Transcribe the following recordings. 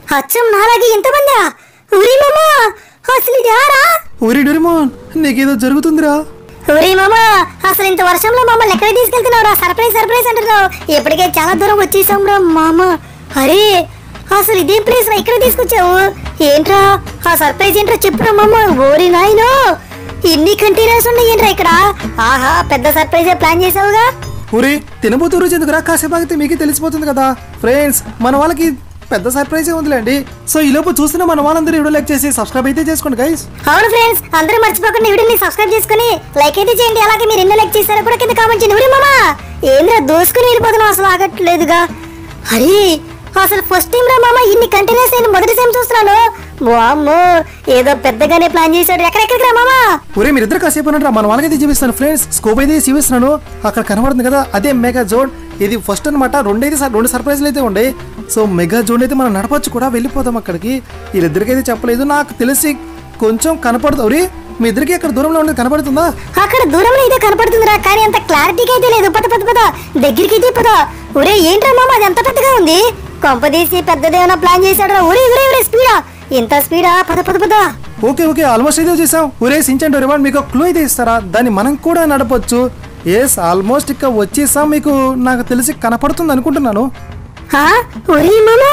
అచ్చం నాలాగే ఎంతమందా ఉరి మామా అసలు ఇది ఆరా ఊరి డొరిమోన్ నీకేదో జరుగుతుందిరా ఒరే మామా అసలు ఇంత వర్షంలో మమ్మల్ని ఎక్కడ తీసుకెళ్తున్నావురా సర్ప్రైజ్ సర్ప్రైజ్ అంటున్నావు ఇప్పటికే చాలా దూరం వచ్చేసాం రా మామ అరే అసలు ఇదేం ప్లేస్ రా ఇక్కడ తీసుకొచ్చావు ఏంట్రా ఆ సర్ప్రైజ్ ఏంట్రా చెప్పురా మామ ఓరి నాయనో ఇన్ని కంటైనర్స్ ఉన్నాయి ఏంట్రా ఇక్కడ ఆహా పెద్ద సర్ప్రైజ్ ప్లాన్ చేసావుగా ఊరి తినబోతూ రుచి ఎందుకురా కాసేపు ఆగితే మీకే తెలిసిపోతుంది కదా ఫ్రెండ్స్ మన వాళ్ళకి పెద్ద సర్ప్రైజ్ ఉందిలేండి సో ఈ లోపు చూస్తున్న మన వాళ్ళందరూ వీడియో లైక్ చేసి సబ్స్క్రైబ్ అయితే చేసుకోండి గైస్ అవును ఫ్రెండ్స్ అందరూ మర్చిపోకుండా వీడియోని సబ్స్క్రైబ్ చేసుకుని లైక్ అయితే చేయండి అలాగే మీరు ఎన్ని లైక్ చేశారో కూడా కింద కామెంట్ చేయండి ఊరి మామా ఏంద్రా దోసుకుని వెళ్ళిపోతున్నావు అసలు ఆగట్లేదుగా అరే అసలు ఫస్ట్ టైం రా మామ ఇన్ని కంటైనర్స్ నేను మొదటి టైం చూస్తున్నాను వామ్మో ఏదో పెద్దగానే ప్లాన్ చేశాడు ఎక్కడెక్కడికి రా మామా ఒరే మీరిద్దరు కాసేపు ఉన్నారా మన వాళ్ళకైతే చూపిస్తాను ఫ్రెండ్స్ స్కోప్ అయితే చూపిస్తున్నాను అక్కడ కనబడుతుంది కదా అదే మెగా జోన్ ఇది ఫస్ట్ అనమాట రెండైతే సర్- రెండు సర్ప్రైజ్లు అయితే ఉండే సో మెగా జోన్ అయితే మనం నడపచ్చు కూడా వెళ్ళిపోదాం అక్కడికి వీళ్ళిద్దరికైతే చెప్పలేదు నాకు తెలిసి కొంచెం కనపడుతుంది ఒరే మీ ఇద్దరికి అక్కడ దూరంలో ఉండేది కనపడుతుందా అక్కడ దూరంలో అయితే కనపడుతుందిరా కానీ అంత క్లారిటీగా అయితే లేదు పద పద పద దగ్గరికి అయితే పద ఒరే ఏంట్రా మామ అది ఎంత పెద్దగా ఉంది కొంపదీసి పెద్దదేమైనా ప్లాన్ చేశాడు ఒరే ఒరే ఒరే స్పీడా ఇంత స్పీడా పద పద పద ఓకే ఓకే ఆల్మోస్ట్ అయితే వచ్చేసాం ఒరే సించండి రివాన్ మీకు క్లూ అయితే ఇస్తారా దాన్ని మనం కూడా నడపొచ్చు ఎస్ ఆల్మోస్ట్ ఇక్కడ వచ్చేసాం మీకు నాకు తెలిసి కనపడుతుంది అనుకుంటున్నాను హా ఒరే మామా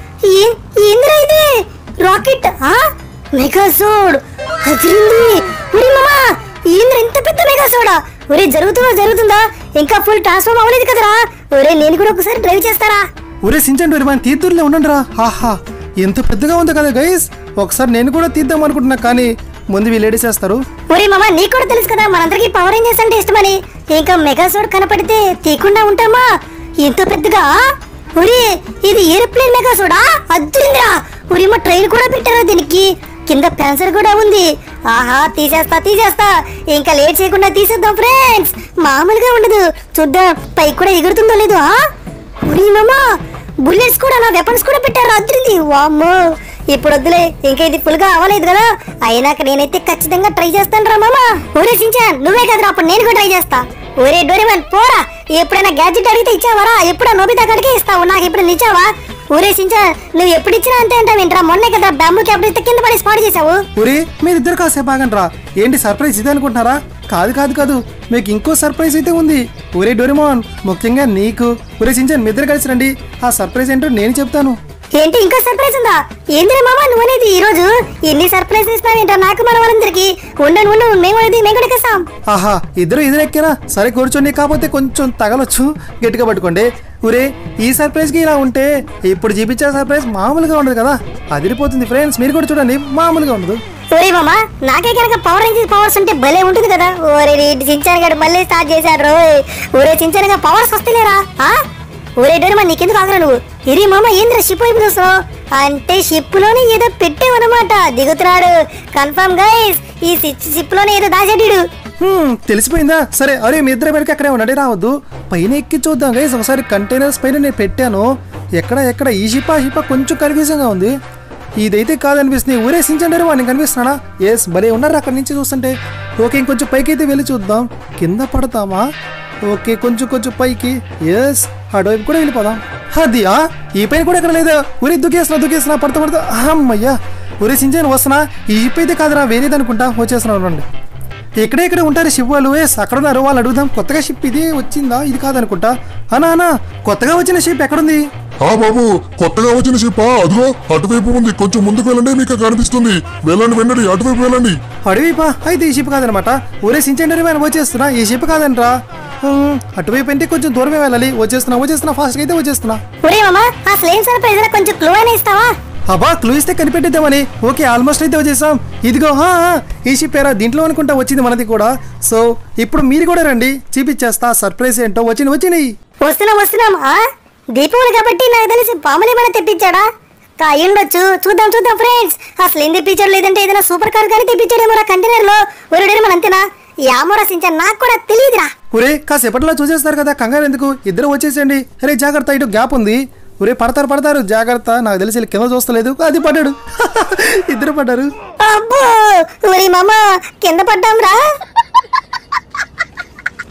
ఏ ఏంద్రా ఇది రాకెట్ ఆ మెగాసోడ్ అదిరింది ఒరే మామా ఏంద్రా ఇంత పెద్ద మెగాసోడా ఒరే జరుగుతుందా జరుగుతుందా ఇంకా ఫుల్ ట్రాన్స్ఫార్మ్ అవ్వలేదు కదరా ఒరే నేను కూడా ఒకసారి డ్రైవ్ చేస్తారా ఒరే సించండి రివాన్ తీద్దూరులో ఉండండి రా ఆహా ఎంత పెద్దగా ఉంది కదా గైస్ ఒకసారి నేను కూడా తీద్దాం అనుకుంటున్నా కానీ ముందు వీళ్ళు ఏడిసేస్తారు ఒరే మామా నీకు కూడా తెలుసు కదా మనందరికి పవర్ రేంజర్స్ అంటే ఇష్టమని ఇంకా మెగాసోడ్ కనపడితే తీయకుండా ఉంటామా ఎంత పెద్దగా ఒరే ఇది ఏరోప్లేన్ మెగాసోడా అద్దుందిరా ఒరే మా ట్రైన్ కూడా పెట్టారా దీనికి కింద ప్యాన్సర్ కూడా ఉంది ఆహా తీసేస్తా తీసేస్తా ఇంకా లేట్ చేయకుండా తీసేద్దాం ఫ్రెండ్స్ మామూలుగా ఉండదు చూద్దాం పైకి కూడా ఎగురుతుందో లేదో ఆ ఒరే మామా బుల్లెట్స్ కూడా నా వెపన్స్ కూడా పెట్టారు అద్రింది వామ్మో ఇప్పుడు వద్దులే ఇంకా ఇది ఫుల్ గా అవ్వలేదు కదా అయినాక నేనైతే ఖచ్చితంగా ట్రై చేస్తాను రా మామా ఒరే సించాన్ నువ్వే కదరా అప్పుడు నేను కూడా ట్రై చేస్తా ఒరే డోరేమన్ పోరా ఎప్పుడైనా గ్యాడ్జెట్ అడిగితే ఇచ్చావరా ఎప్పుడో నోబితా కాడికే ఇస్తావు నాకు ఇప్పుడు ఇచ్చావా ఒరే సించాన్ నువ్వు ఎప్పుడు ఇచ్చినా అంతే అంటావు ఏంట్రా మొన్నే కదా బ్యాంబూ క్యాప్ ఇస్తే కింద పడి స్పాట్ చేసావు ఒరే మీరిద్దరు కాసేపు ఆగండి రా ఏంటి సర్ప్రైజ్ ఇదే అనుకుంటున్నారా కాదు కాదు కాదు మీకు ఇంకో సర్ప్రైజ్ అయితే ఉంది ఒరే డోరిమోన్ ముఖ్యంగా నీకు ఒరే సించన్ మీ ఇద్దరు కలిసి రండి ఆ సర్ప్రైజ్ ఏంటో నేను చెప్తాను ఏంటి ఇంకా సర్ప్రైజ్ ఉందా ఏందిరా మామ నువ్వు అనేది ఈ రోజు ఎన్ని సర్ప్రైజ్ ఇస్తున్నావు ఏంటో నాకు మన వాళ్ళందరికి ఉండండి ఉండు మేము అనేది మేము కూడా ఎక్కేస్తాం ఆహా ఇద్దరు ఇద్దరు ఎక్కారా సరే కూర్చోండి కాకపోతే కొంచెం తగలొచ్చు గట్టిగా పట్టుకోండి ఒరే ఈ సర్ప్రైజ్కి ఇలా ఉంటే ఇప్పుడు చూపించే సర్ప్రైజ్ మామూలుగా ఉండదు కదా అదిరిపోతుంది ఫ్రెండ్స్ మీరు కూడా చూడండి మామూలుగా ఉండదు ఒరే మామ నాకే కనుక పవర్ రేంజెస్ పవర్స్ ఉంటే భలే ఉంటుంది కదా ఒరే నీ చించాన్ గడు మళ్ళీ స్టార్ట్ చేశాడు రోయ్ ఒరే చించాన్ గా పవర్స్ వస్తలేరా ఆ ఒరే డోరమా నీకెందుకు ఆగరా నువ్వు ఇరి మామ ఏంద్ర షిప్ వైపు చూస్తున్నావు అంటే షిప్ లోనే ఏదో పెట్టావన్నమాట దిగుతున్నాడు కన్ఫర్మ్ గైస్ ఈ షిప్ లోనే ఏదో దాచాడు హ్మ్, తెలిసిపోయిందా సరే అరే మీ ఇద్దరు పెడికి అక్కడే ఉండండి రావద్దు పైన ఎక్కి చూద్దాం గైస్ ఒకసారి కంటైనర్స్ పైన నేను పెట్టాను ఎక్కడ ఎక్కడ ఈ షిప్ ఆ షిప్ కొంచెం కన్ఫ్యూజన్గా ఉంది ఇదైతే కాదనిపిస్తుంది ఊరేసించండి వాడిని కనిపిస్తున్నాడా ఎస్ భలే ఉన్నారు అక్కడి నుంచి చూస్తుంటే ఓకే ఇంకొంచెం పైకి అయితే వెళ్ళి చూద్దాం కింద పడతామా ఓకే కొంచెం కొంచెం పైకి ఎస్ అటువైపు కూడా వెళ్ళిపోదాం అది ఆ ఈ పైన కూడా ఎక్కడ లేదా ఊరి దుకేస్తున్నా దుకేస్తున్నా పడతా పడతా అమ్మయ్యా ఊరే సించాను వస్తున్నా ఈ షిప్ అయితే కాదురా వేరేది అనుకుంటా వచ్చేస్తున్నా రండి ఇక్కడే ఇక్కడ ఉంటారు షిప్ వాళ్ళు ఎస్ అక్కడ ఉన్నారు వాళ్ళు అడుగుదాం కొత్తగా షిప్ ఇది వచ్చిందా ఇది కాదనుకుంటా అనా అనా కొత్తగా వచ్చిన షిప్ ఎక్కడుంది ఆ బాబు కొత్తగా వచ్చిన షిప్ అదిగో అటువైపు ఉంది కొంచెం ముందుకు వెళ్ళండి మీకు కనిపిస్తుంది వెళ్ళండి వెళ్ళండి అటువైపు వెళ్ళండి అడవిపా అయితే ఈ షిప్ కాదనమాట ఊరే సించండి మనం వచ్చేస్తున్నా ఈ షిప్ కాదంట్రా హ్మ్, అటువైపు అంటే కొంచెం దూరమే వెళ్ళాలి వచ్చేస్తున్నా వచ్చేస్తున్నా ఫాస్ట్గా అయితే వచ్చేస్తున్నా ఒరే మామ అసలు ఏం సర్ప్రైజ్ కొంచెం క్లూ అయినా ఇస్తావా అబ్బా క్లూ ఇస్తే కనిపెట్టేద్దామని ఓకే ఆల్మోస్ట్ అయితే వచ్చేసాం ఇదిగో హా, హా, ఈ షిప్ ఏరా దీంట్లో అనుకుంటా వచ్చింది మనది కూడా సో ఇప్పుడు మీరు కూడా రండి చూపించేస్తా సర్ప్రైజ్ ఏంటో వచ్చింది వచ్చినాయి వస్తున్నాం వస్తున్నాం ఆ దీపావళి కాబట్టి నాకు తెలిసి పాములు ఏమైనా తెప్పించాడా కా అయ్యుండొచ్చు చూద్దాం చూద్దాం ఫ్రెండ్స్ అసలు ఏం తెప్పించాడు లేదంటే ఏదైనా సూపర్ కార్ కానీ తెప్పించాడేమో కంటైనర్ లో ఒరుడేరు మన అంతేనా యామోరా సించా నాకు కూడా తెలియదురా ఒరే కాసేపట్లో చూసేస్తారు కదా కంగారు ఎందుకు ఇద్దరు వచ్చేసేయండి అరే జాగ్రత్త ఇటు గ్యాప్ ఉంది ఒరే పడతారు పడతారు జాగ్రత్త నాకు తెలిసి వీళ్ళు కింద చూస్తలేదు అది పడ్డాడు ఇద్దరు పడ్డారు అబ్బో ఒరి మామ కింద పడ్డాం రా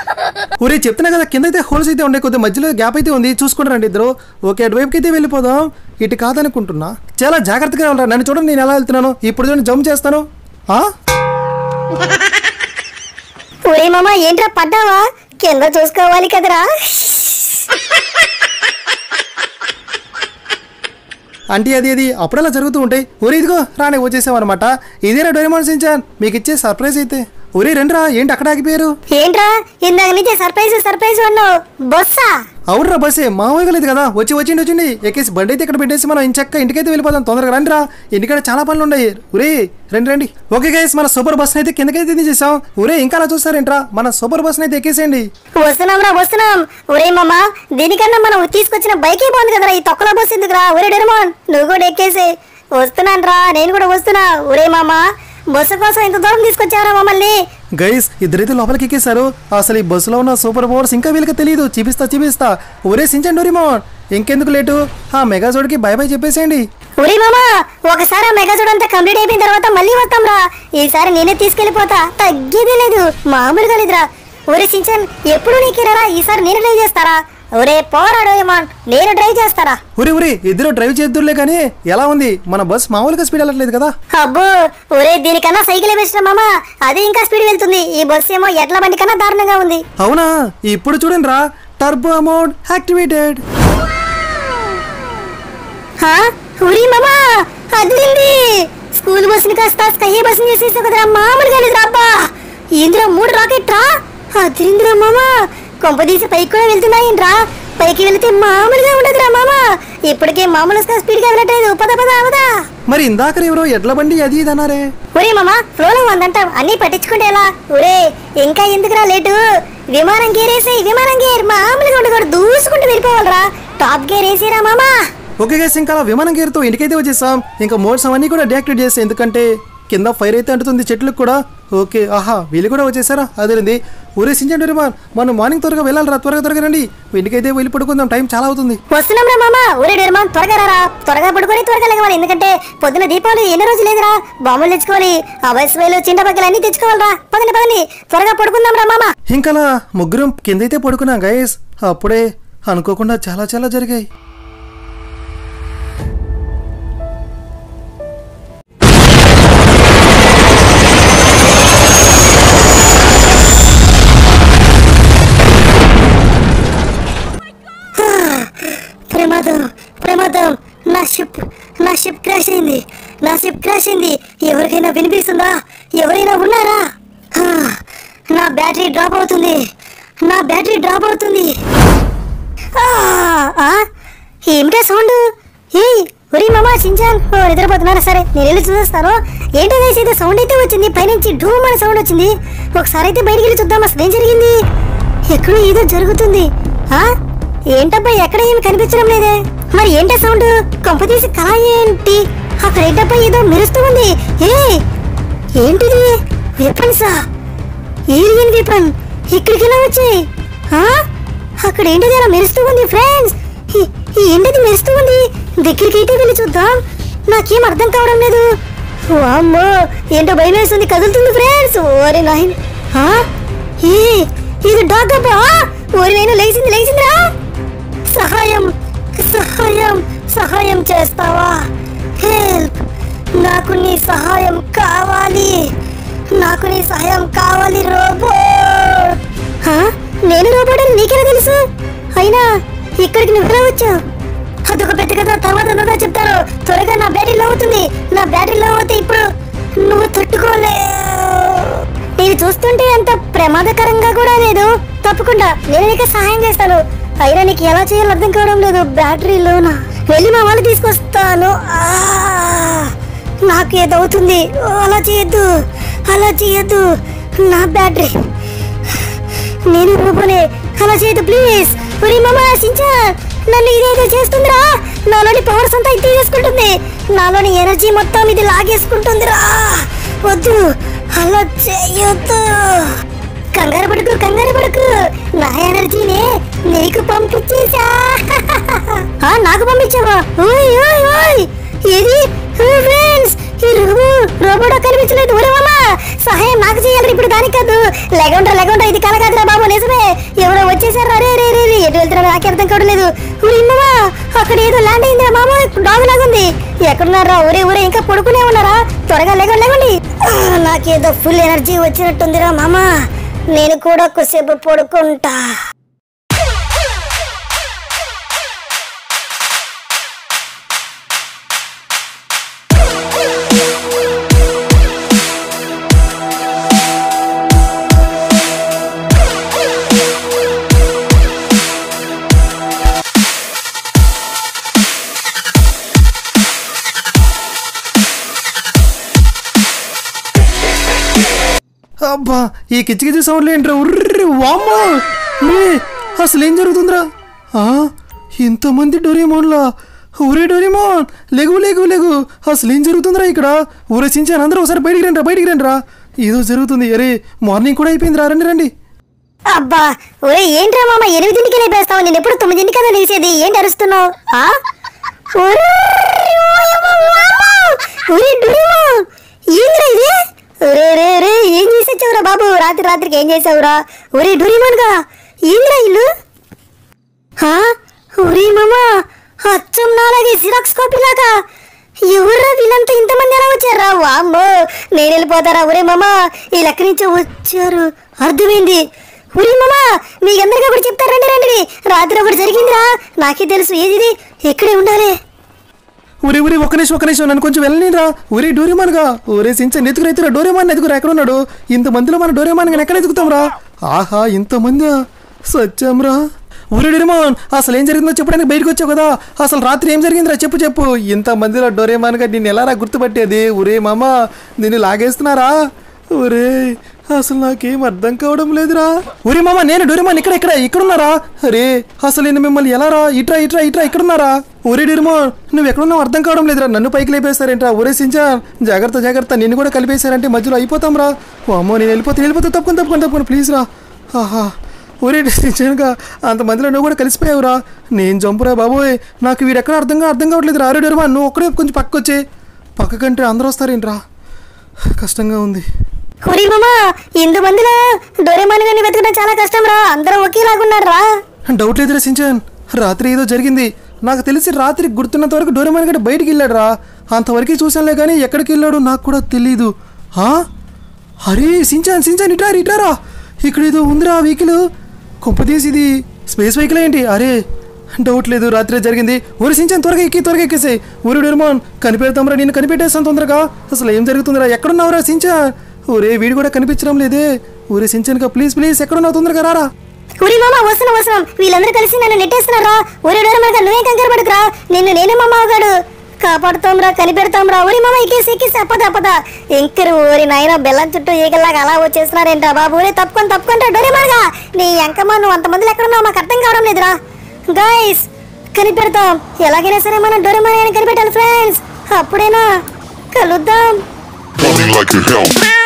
ఒరే చెప్తున్నా కదా కింద అయితే హోల్స్ అయితే ఉండే కొద్ది మధ్యలో గ్యాప్ అయితే ఉంది చూసుకుంటారండి ఇద్దరు ఓకే అటువైపుకి అయితే వెళ్ళిపోదాం ఇటు కాదనుకుంటున్నా చాలా జాగ్రత్తగా వెళ్ళరా నన్ను చూడండి నేను ఎలా వెళ్తున్నాను ఇప్పుడు చూడండి జంప్ చేస్తాను ఆ? ఒరే మామ ఏంట్రా పడ్డావా కింద చూసుకోవాలి కదరా అంటే అది అది అప్పుడలా జరుగుతూ ఉంటాయి ఒరే ఇదిగో రానే వచ్చేసామన్నమాట ఇదేనా డోరేమాన్ సించాన్ మీకు ఇచ్చే సర్ప్రైజ్ అయితే ఒరే రండిరా ఏంటి అక్కడ ఆగిపోయారు ఏంట్రా ఇందాక నుంచి సర్ప్రైజ్ సర్ప్రైజ్ అన్నావు బొస్సా అవునరా బస్సే మామూలుగా లేదు కదా వచ్చి వచ్చిండి వచ్చిండి ఎక్కేసి బండి అయితే ఇక్కడ పెట్టేసి మనం ఇంచక్క ఇంటికైతే వెళ్ళిపోదాం తొందరగా రండిరా ఇంటికాడ చాలా పనులు ఉన్నాయి ఒరే రండి రండి ఓకే గైస్ మన సూపర్ బస్ అయితే కిందకైతే దించేసాం ఒరే ఇంకా అలా చూస్తారేంట్రా మన సూపర్ బస్ అయితే ఎక్కేసేయండి వస్తున్నాం రా వస్తున్నాం ఒరే మామ దీనికన్నా మనం తీసుకొచ్చిన బైకే బాగుంది కదరా ఈ తొక్కలో బస్సు ఎందుకురా ఒరే డెరమాన్ నువ్వు కూడా ఎక్కేసి వస్తున్నాను రా నేను కూడా వస్తున్నా ఒరే మామ బస్సు కోసం ఇంత దూరం తీసుకొచ్చారా మమ్మల్ని గైస్ ఇద్దరైతే లోపలికి ఎక్కేశారు అసలు ఈ బస్సులో ఉన్న సూపర్ పవర్స్ ఇంకా వీళ్ళకి తెలియదు చూపిస్తా చూపిస్తా ఒరే సించండి డోరేమోన్ ఇంకెందుకు లేటు ఆ మెగాజోడ్కి బై బై చెప్పేసేయండి ఒరే మామ ఒకసారి ఆ మెగాజోడ్ అంతా కంప్లీట్ అయిపోయిన తర్వాత మళ్ళీ వస్తాం రా ఈసారి నేనే తీసుకెళ్లిపోతా తగ్గేదే లేదు మామూలుగా లేదురా ఒరే సించన్ ఎప్పుడు నీకిరారా ఈసారి నేను డ్రైవ్ చేస్తారా ఒరే పోరా డోరేమాన్ నేను డ్రైవ్ చేస్తారా ఒరే ఒరే ఇద్దరు డ్రైవ్ చేద్దురులే కానీ ఎలా ఉంది మన బస్ మామూలుగా స్పీడ్ వెళ్ళట్లేదు కదా అబ్బో ఒరే దీనికన్నా సైకిల్ వేసిన మామ అది ఇంకా స్పీడ్ వెళ్తుంది ఈ బస్సు ఏమో ఎడ్ల బండి కన్నా దారుణంగా ఉంది అవునా ఇప్పుడు చూడండి రా టర్బో మోడ్ యాక్టివేటెడ్ హా? ఒరే మామ అదిరింది స్కూల్ బస్సుని కాస్త స్కై బస్సుని చేసేసావు కదరా మామూలుగా లేదురా అబ్బా ఇందులో మూడు రాకెట్ రా అదిరిందిరా మామ కొంపదీసి పైకి కూడా వెళ్తున్నాయింట్రా పైకి వెళ్తే మామూలుగా ఉండదురా మామ ఇప్పటికే మామూలు స్పీడ్ గా వెళ్ళట్లేదు పద పద అవదా మరి ఇందాక ఎవరో ఎడ్ల బండి అది ఇది అన్నారే ఒరే మామ ఫ్లోలో ఉందంటాం అన్ని పట్టించుకుంటే ఎలా ఒరే ఇంకా ఎందుకురా లేటు విమానం గేర్ వేసి విమానం గేర్ మామూలుగా ఉండకూడదు దూసుకుంటూ వెళ్ళిపోవాలరా టాప్ గేర్ వేసిరా మామ ఓకే గైస్ ఇంకా అలా విమానం గేరుతో ఇంటికైతే వచ్చేసాం ఇంకా మోడ్స్ అవన్నీ కూడా డీయాక్టివేట్ చేస్తాం ఎందుకంటే కింద ఫైర్ అయితే అంటుతుంది చెట్లకు కూడా ఓకే ఆహా వీళ్ళు కూడా వచ్చేసారా అదేంది ఊరే సించండి రిమాన్ మనం మార్నింగ్ త్వరగా వెళ్ళాలిరా త్వరగా త్వరగా రండి ఇంటికైతే వెళ్ళి పడుకుందాం టైం చాలా అవుతుంది వస్తున్నాం రా మామ ఒరే డెర్మాన్ త్వరగా రారా త్వరగా పడుకొని త్వరగా లెగవాలి ఎందుకంటే పొద్దున దీపావళి ఎన్ని రోజులు లేదురా బాంబులు తెచ్చుకోవాలి ఆ వయసు చింటపక్కలు అన్ని తెచ్చుకోవాలరా పదండి పదండి త్వరగా పడుకుందాం రా మామ ఇంకా అలా ముగ్గురం కిందైతే పడుకున్నాం గైస్ అప్పుడే అనుకోకుండా చాలా చాలా జరిగాయి ప్రమాదం ప్రమాదం నా షిప్ నా షిప్ క్రాష్ అయింది నా షిప్ క్రాష్ అయింది ఎవరికైనా వినిపిస్తుందా ఎవరైనా ఉన్నారా హా, నా బ్యాటరీ డ్రాప్ అవుతుంది నా బ్యాటరీ డ్రాప్ అవుతుంది ఆ, ఆ, ఏమిటా సౌండ్ ఏయ్ ఒరి మామా చించాన్ ఓ నిద్రపోతున్నారా సరే నేను వెళ్ళి చూస్తాను ఏంటో వేసి ఏదో సౌండ్ అయితే వచ్చింది పైనుంచి డూమ్ అనే సౌండ్ వచ్చింది ఒకసారి అయితే బయటికి వెళ్ళి చూద్దాం అసలు ఏం జరిగింది ఎక్కడో ఏదో జరుగుతుంది ఆ ఏంటబ్బా ఎక్కడ ఏమి కనిపించడం లేదే మరి ఏంటా సౌండ్ కొంప తీసి కళ ఏంటి అక్కడ ఏంటబ్బా ఏదో మెరుస్తూ ఉంది ఏ ఏంటిది వెపన్సా ఏలియన్ వెపన్ ఇక్కడికి ఎలా వచ్చాయి ఆ? అక్కడ ఏంటిది అలా మెరుస్తూ ఉంది ఫ్రెండ్స్ ఈ- ఈ ఏంటిది మెరుస్తూ ఉంది దగ్గరికి అయితే వెళ్ళి చూద్దాం నాకేం అర్థం కావడం లేదు అమ్మో ఏంటో భయం వేస్తుంది కదులుతుంది ఫ్రెండ్స్ ఓరే నాయన్ ఆ? ఏ ఇది డాగ్ అబ్బా ఓరి నేను లేచింది లేచిందిరా సహాయం సహాయం సహాయం చేస్తావా హెల్ప్ నాకు నీ సహాయం కావాలి నాకు నీ సహాయం కావాలి రోబోట్ హా? నేను రోబోట్ అని నీకెలా తెలుసు అయినా ఇక్కడికి నువ్వు వచ్చావు అదొక పెద్ద కథ తర్వాత నువ్వే చెప్తాను త్వరగా నా బ్యాటరీ లో అవుతుంది నా బ్యాటరీ లో అవుతే ఇప్పుడు నువ్వు తట్టుకోలేవు ఇది చూస్తుంటే అంత ప్రమాదకరంగా కూడా లేదు తప్పకుండా నేను నీకు సహాయం చేస్తాను అయినా నీకు ఎలా చేయాలో అర్థం కావడం లేదు బ్యాటరీలోనా వెళ్ళి మా వాళ్ళు తీసుకొస్తాను ఆ, నాకు ఏదవుతుంది ఓ, అలా చేయొద్దు అలా చేయొద్దు నా బ్యాటరీ నేను రూపనే అలా చేయదు ప్లీజ్ ఒరి మామ సించా నన్ను ఇదేదో చేస్తుందిరా నాలోని పవర్స్ అంతా ఇది తీసుకుంటుంది నాలోని ఎనర్జీ మొత్తం ఇది లాగేసుకుంటుందిరా వద్దు అలా చేయొద్దు కంగారు పడుకు కంగారు పడుకు నా ఎనర్జీని నీకు పంపించేసా ఆ, నాకు పంపించావా ఓయ్ ఓయ్ ఓయ్ ఏది ఫ్రెండ్స్ ఈ రోబో రోబోటో కనిపించలేదు ఒరే మామ సహాయం నాకు చేయాలి ఇప్పుడు దానికి కాదు లెగండ్రా లెగండ్రా ఇది కల కాదురా బాబు నిజమే ఎవరో వచ్చేసారు రే రే రే రే ఎటు వెళ్తున్నా నాకే అర్థం కావట్లేదు ఊరి ఇమ్మమ్మా అక్కడ ఏదో ల్యాండ్ అయిందిరా మామ డాగ్ లాగుంది ఎక్కడున్నారా ఊరే ఊరే ఇంకా పడుకునే ఉన్నారా త్వరగా లెగండి లెగండి ఆ, నాకేదో ఫుల్ ఎనర్జీ వచ్చినట్టుందిరా మామ నేను కూడా కొద్దిసేపు పడుకుంటా అబ్బా ఈ కిచకిచి సౌండ్లు ఏంట్రా ఉర్రి వామ్మో రే అసలు ఏం జరుగుతుందిరా ఆ, ఇంతమంది డోరేమోన్లా ఊరే డోరేమోన్ లేగు లేగు లేగు అసలు ఏం జరుగుతుందిరా ఇక్కడ ఊరే చించాను అందరూ ఒకసారి బయటికి రండి బయటికి రండి రా ఏదో జరుగుతుంది అరే మార్నింగ్ కూడా అయిపోయిందిరా రండి రండి అబ్బా ఒరే ఏంట్రా మామ ఎనిమిదింటికి లేపేస్తావు నేను ఎప్పుడు తొమ్మిదింటికి కదా లేచేది ఏంటి అరుస్తున్నావు ఆ? ఒరే, ఒరే డోరేమోన్, ఏంట్రా ఇది ఒరే రే రే ఏం చేసొచ్చావురా బాబు రాత్రి రాత్రికి ఏం చేసావురా ఒరే డోరేమోన్ గా ఏంద్రా ఇల్లు హా? ఒరే మామ అచ్చం నాలాగే జిరాక్స్ కాపీ లాగా ఎవర్రా వీళ్ళంతా ఇంతమంది ఎలా వచ్చారా వామ్మో నేను వెళ్ళిపోతారా ఒరే మామ ఈ లెక్క నుంచి వచ్చారు అర్థమైంది ఒరే మామ మీకందరికీ ఒకటి చెప్తారు రండి రండి రాత్రి ఒకటి జరిగిందిరా నాకే తెలుసు ఏది ఇది ఇక్కడే ఉండాలి ఊరే ఊరే ఒక్క నిమిషం ఒక్క నిమిషం నన్ను కొంచెం వెళ్ళనిరా ఊరే డోరేమాన్గా ఊరే సించన్ ఎత్తుకురైతురా డోరేమాన్ ఎదుగురా ఎక్కడ ఉన్నాడు ఇంతమందిలో మన డోరేమాన్ ఎక్కడ ఎదుగుతాంరా ఆహా ఇంతమంది సత్యంరా ఊరే డోరేమాన్ అసలు ఏం జరిగిందో చెప్పడానికి బయటకు వచ్చావు కదా అసలు రాత్రి ఏం జరిగిందిరా చెప్పు చెప్పు ఇంతమందిలో డోరేమాన్గా నిన్ను ఎలారా గుర్తుపట్టేది ఊరే మామ నిన్ను లాగేస్తున్నారా ఊరే అసలు నాకేం అర్థం కావడం లేదురా ఊరే మామ నేను డోరేమాన్ ఇక్కడ ఇక్కడ ఇక్కడున్నారా అరే అసలు నేను మిమ్మల్ని ఎలా రా ఇట్రా ఇట్రా ఇట్రా ఇక్కడున్నారా ఊరే డోరేమాన్ నువ్వు ఎక్కడున్నావు అర్థం కావడం లేదురా నన్ను పైకి లేపేస్తారేంట్రా ఊరే సించా జాగ్రత్త జాగ్రత్త నిన్ను కూడా కలిపేశారంటే మధ్యలో అయిపోతాం రా ఓ అమ్మో నేను వెళ్ళిపోతే వెళ్ళిపోతే తప్పుకొని తప్పుకొని తప్పుకొని ప్లీజ్ రా ఆహా ఊరే నిజంగా అంతమందిలో నువ్వు కూడా కలిసిపోయావురా నేను చంపురా బాబోయ్ నాకు వీడెక్కడ అర్థంగా అర్థం కావట్లేదు రా అరే డోరేమాన్ నువ్వు ఒక్కడే కొంచెం పక్కకు వచ్చే పక్కకంటే అందరూ వస్తారేంట్రా కష్టంగా ఉంది ఒరే మామ ఇంతమందిలో డోరేమాన్ గారిని వెతకడం చాలా కష్టం రా అందరూ ఒకేలాగున్నారు రా డౌట్ లేదు సించాన్ రాత్రి ఏదో జరిగింది నాకు తెలిసి రాత్రి గుర్తున్నంత వరకు డోరేమాన్ గడ్డ బయటికి వెళ్ళాడు రా అంతవరకు చూసానులే కానీ ఎక్కడికి వెళ్ళాడో నాకు కూడా తెలీదు ఆ? అరే సించాన్ సించాన్ ఇటారా ఇటారా ఇక్కడ ఏదో ఉందిరా వెహికల్ కొంపతీసి ఇది స్పేస్ వెహికల్ ఏంటి అరే డౌట్ లేదు రాత్రి జరిగింది ఊరి సించాన్ త్వరగా ఎక్కి త్వరగా ఎక్కేసాయి ఊరి డోరేమాన్ కనిపెడతాంరా నేను కనిపెట్టేస్తాను తొందరగా అసలు ఏం జరుగుతుందిరా ఎక్కడున్నావురా సించాన్ ఊరే వీడు కూడా కనిపించడం లేదే ఊరే సించాన్గా ప్లీజ్ ప్లీజ్ ఎక్కడున్నావు తొందరగా రారా ఒరే మామ వస్తున్నాం వస్తున్నాం వీళ్ళందరూ కలిసి నన్ను నెట్టేస్తున్నారా ఒరే డోరేమాన్ గారు నువ్వేం కంగారు పడుకురా నిన్ను నేనే మా మామగాడు కాపాడుతాంరా కనిపెడతాంరా ఒరి మామ ఎక్కేసి ఎక్కేసి అప్పదా అప్పదా ఎంకరు ఓరి నాయన బెల్లం చుట్టూ ఈగల్లాగా అలా వచ్చేస్తున్నారేంట్రా బాబు ఒరే తప్పుకొని తప్పుకుంటా డోరేమాన్గా నీ ఎంకమ్మా నువ్వు అంతమందిలో ఎక్కడున్నావు మాకు అర్థం కావడం లేదురా గైస్ కనిపెడతాం ఎలాగైనా సరే మనం డోరేమాన్ గారిని కనిపెట్టాలి ఫ్రెండ్స్ అప్పుడేనా కలుద్దాం Running like a hell.